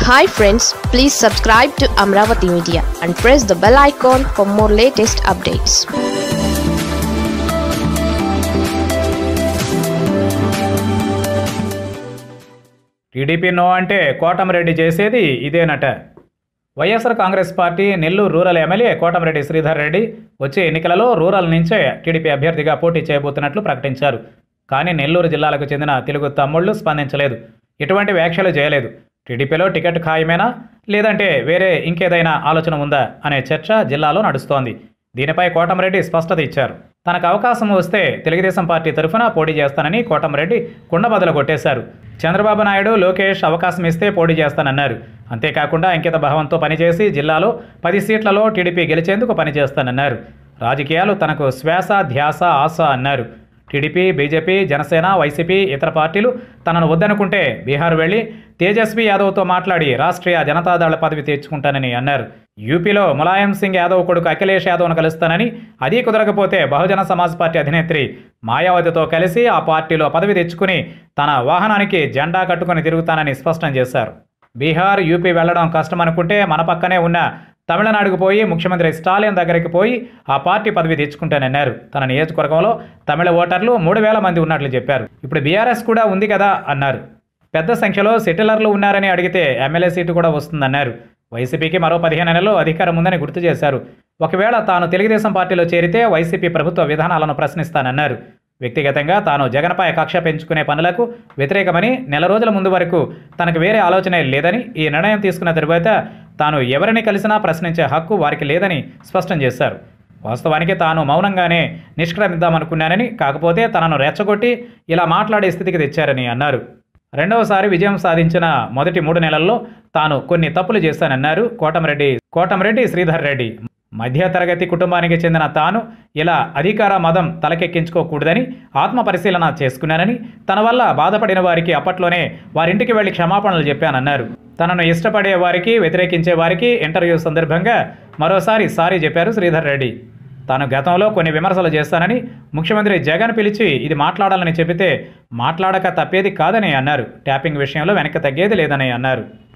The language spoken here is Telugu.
hi friends please subscribe to Amaravati media and press the bell icon for more latest updates TDP no అంటే కోటమిరెడ్డి చేసేది ఇదేనట YSR Congress party Nellore rural MLA Kotamreddy Sridhar Reddy వచ్చే ఎన్నికలలో రూరల్ నుంచే టీడీపీ అభ్యర్థిగా పోటీ చేయబోతున్నట్లు ప్రకటించారు కానీ నెల్లూరు జిల్లాలకు చెందిన తెలుగు తమ్ముళ్ళు స్పందించలేదు ఎటువంటి వ్యాఖ్యలు చేయలేదు టీడీపీలో టికెట్ ఖాయమేనా లేదంటే వేరే ఇంకేదైనా ఆలోచన ఉందా అనే చర్చ జిల్లాలో నడుస్తోంది దీనిపై కోటమిరెడ్డి స్పష్టత ఇచ్చారు తనకు అవకాశం వస్తే తెలుగుదేశం పార్టీ తరఫున పోటీ చేస్తానని కోటమిరెడ్డి కుండబదలు కొట్టేశారు చంద్రబాబు నాయుడు లోకేష్ అవకాశం ఇస్తే పోటీ చేస్తానన్నారు అంతేకాకుండా అంకిత భావంతో పనిచేసి జిల్లాలో పది సీట్లలో టీడీపీ గెలిచేందుకు పనిచేస్తానన్నారు రాజకీయాలు తనకు శ్వాస ధ్యాస ఆశ అన్నారు టీడీపీ బీజేపీ జనసేన వైసీపీ ఇతర పార్టీలు తనను వద్దనుకుంటే బీహార్ వెళ్లి తేజస్వి యాదవ్తో మాట్లాడి రాష్ట్రీయ జనతాదళ పదవి తెచ్చుకుంటానని అన్నారు యూపీలో ములాయం సింగ్ యాదవ్ కొడుకు అఖిలేష్ యాదవ్ను కలుస్తానని అది కుదరకపోతే బహుజన సమాజ్ పార్టీ అధినేత్రి మాయావతితో కలిసి ఆ పార్టీలో పదవి తెచ్చుకుని తన వాహనానికి జెండా కట్టుకుని తిరుగుతానని స్పష్టం చేశారు బీహార్ యూపీ వెళ్లడం కష్టమనుకుంటే మన పక్కనే ఉన్న తమిళనాడుకు పోయి ముఖ్యమంత్రి స్టాలిన్ దగ్గరికి పోయి ఆ పార్టీ పదవి తెచ్చుకుంటానన్నారు తన నియోజకవర్గంలో తమిళ ఓటర్లు మూడు వేల మంది ఉన్నట్లు చెప్పారు ఇప్పుడు బీఆర్ఎస్ కూడా ఉంది కదా అన్నారు పెద్ద సంఖ్యలో సెటిలర్లు ఉన్నారని అడిగితే ఎమ్మెల్యే సీటు కూడా వస్తుందన్నారు వైసీపీకి మరో పదిహేను నెలలు అధికారం ఉందని గుర్తు చేశారు ఒకవేళ తాను తెలుగుదేశం పార్టీలో చేరితే వైసీపీ ప్రభుత్వ విధానాలను ప్రశ్నిస్తానన్నారు వ్యక్తిగతంగా తాను జగన్పై కక్ష పెంచుకునే పనులకు వ్యతిరేకమని నెల రోజుల ముందు వరకు తనకు వేరే ఆలోచనే లేదని ఈ నిర్ణయం తీసుకున్న తరువాత తాను ఎవరిని కలిసినా ప్రశ్నించే హక్కు వారికి లేదని స్పష్టం చేశారు వాస్తవానికి తాను మౌనంగానే నిష్క్రమిద్దామనుకున్నానని కాకపోతే తనను రెచ్చగొట్టి ఇలా మాట్లాడే స్థితికి తెచ్చారని అన్నారు రెండవసారి విజయం సాధించిన మొదటి మూడు నెలల్లో తాను కొన్ని తప్పులు చేశానన్నారు కోటమిరెడ్డి కోటమిరెడ్డి శ్రీధర్ రెడ్డి మధ్యతరగతి కుటుంబానికి చెందిన తాను ఇలా అధికార మదం తలకెక్కించుకోకూడదని ఆత్మ పరిశీలన చేసుకున్నానని తన వల్ల బాధపడిన వారికి అప్పట్లోనే వారింటికి వెళ్లి క్షమాపణలు చెప్పానన్నారు తనను ఇష్టపడే వారికి వ్యతిరేకించే వారికి ఇంటర్వ్యూ సందర్భంగా మరోసారి సారీ చెప్పారు శ్రీధర్ రెడ్డి తాను గతంలో కొన్ని విమర్శలు చేస్తానని ముఖ్యమంత్రి జగన్ పిలిచి ఇది మాట్లాడాలని చెబితే మాట్లాడక తప్పేది కాదని అన్నారు ట్యాపింగ్ విషయంలో వెనక్కి తగ్గేది లేదని అన్నారు